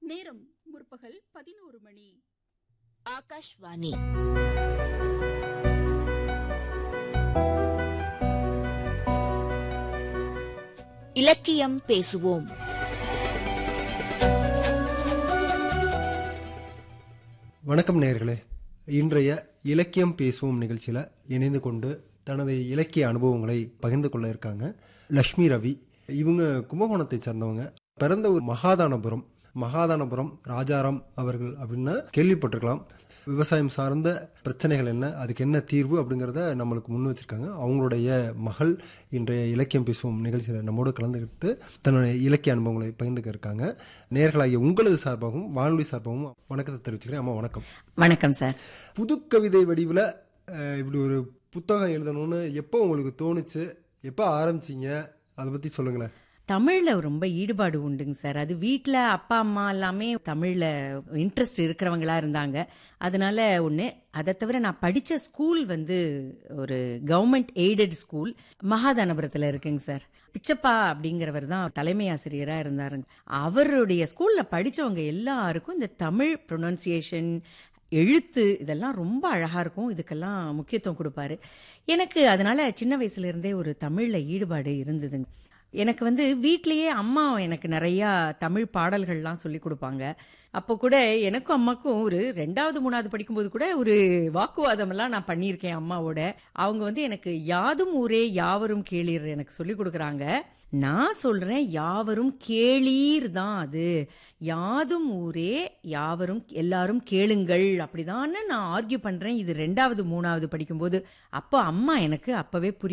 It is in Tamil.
நேரம் முற்பகல் பதினோரு மணி ஆகாஷ்வாணி இலக்கியம் பேசுவோம் வணக்கம் நேயர்களே இன்றைய இலக்கியம் பேசுவோம் நிகழ்ச்சியில் இணைந்து கொண்டு தனது இலக்கிய அனுபவங்களை பகிர்ந்து கொள்ள இருக்காங்க லக்ஷ்மி ரவி இவங்க கும்பகோணத்தை சேர்ந்தவங்க பிறந்த ஒரு மகாதானபுரம் மகாதானபுரம் ராஜாராம் அவர்கள் அப்படின்னா கேள்விப்பட்டிருக்கலாம் விவசாயம் சார்ந்த பிரச்சனைகள் என்ன அதுக்கு என்ன தீர்வு அப்படிங்கிறத நம்மளுக்கு முன் வச்சிருக்காங்க அவங்களுடைய மகள் இன்றைய இலக்கியம் பேசுவோம் நிகழ்ச்சியில் நம்மோடு கலந்துக்கிட்டு தன்னுடைய இலக்கிய அனுபவங்களை பகிர்ந்துக்க இருக்காங்க நேர்களாகிய உங்களது சார்பாகவும் வானொலி சார்பாகவும் வணக்கத்தை தெரிவிச்சுக்கிறேன் அம்மா வணக்கம் வணக்கம் சார் புது கவிதை வடிவில் இப்படி ஒரு புத்தகம் எழுதணும்னு எப்போ உங்களுக்கு தோணுச்சு எப்போ ஆரம்பிச்சீங்க அதை பற்றி சொல்லுங்களேன் தமிழ்ல ரொம்ப ஈடுபாடு உண்டுங்க சார் அது வீட்ல அப்பா அம்மா எல்லாமே தமிழ்ல இன்ட்ரெஸ்ட் இருக்கிறவங்களா இருந்தாங்க அதனால ஒண்ணு அதை தவிர நான் படிச்ச ஸ்கூல் வந்து ஒரு கவர்மெண்ட் எய்டட் ஸ்கூல் மகாதானபுரத்துல இருக்குங்க சார் பிச்சப்பா அப்படிங்கிறவர் தான் தலைமை ஆசிரியரா இருந்தாருங்க அவருடைய ஸ்கூல்ல படிச்சவங்க எல்லாருக்கும் இந்த தமிழ் ப்ரொனன்சியேஷன் எழுத்து இதெல்லாம் ரொம்ப அழகா இருக்கும் இதுக்கெல்லாம் முக்கியத்துவம் கொடுப்பாரு எனக்கு அதனால சின்ன வயசுல இருந்தே ஒரு தமிழ்ல ஈடுபாடு இருந்ததுங்க எனக்கு வந்து வீட்லயே அம்மா எனக்கு நிறைய தமிழ் பாடல்கள்லாம் சொல்லி கொடுப்பாங்க அப்போ கூட எனக்கும் அம்மாக்கும் ஒரு ரெண்டாவது மூணாவது படிக்கும்போது கூட ஒரு வாக்குவாதம் எல்லாம் நான் பண்ணியிருக்கேன் அம்மாவோட அவங்க வந்து எனக்கு யாதும் ஊரே யாவரும் கேளீர் எனக்கு சொல்லி கொடுக்குறாங்க நான் சொல்றேன் யாவரும் கேளீர் தான் அது யாதும் ஊரே யாவரும் எல்லாரும் கேளுங்கள் அப்படிதான்னு நான் ஆர்கியூ பண்றேன் இது ரெண்டாவது மூணாவது படிக்கும்போது அப்போ அம்மா எனக்கு அப்பவே புரிய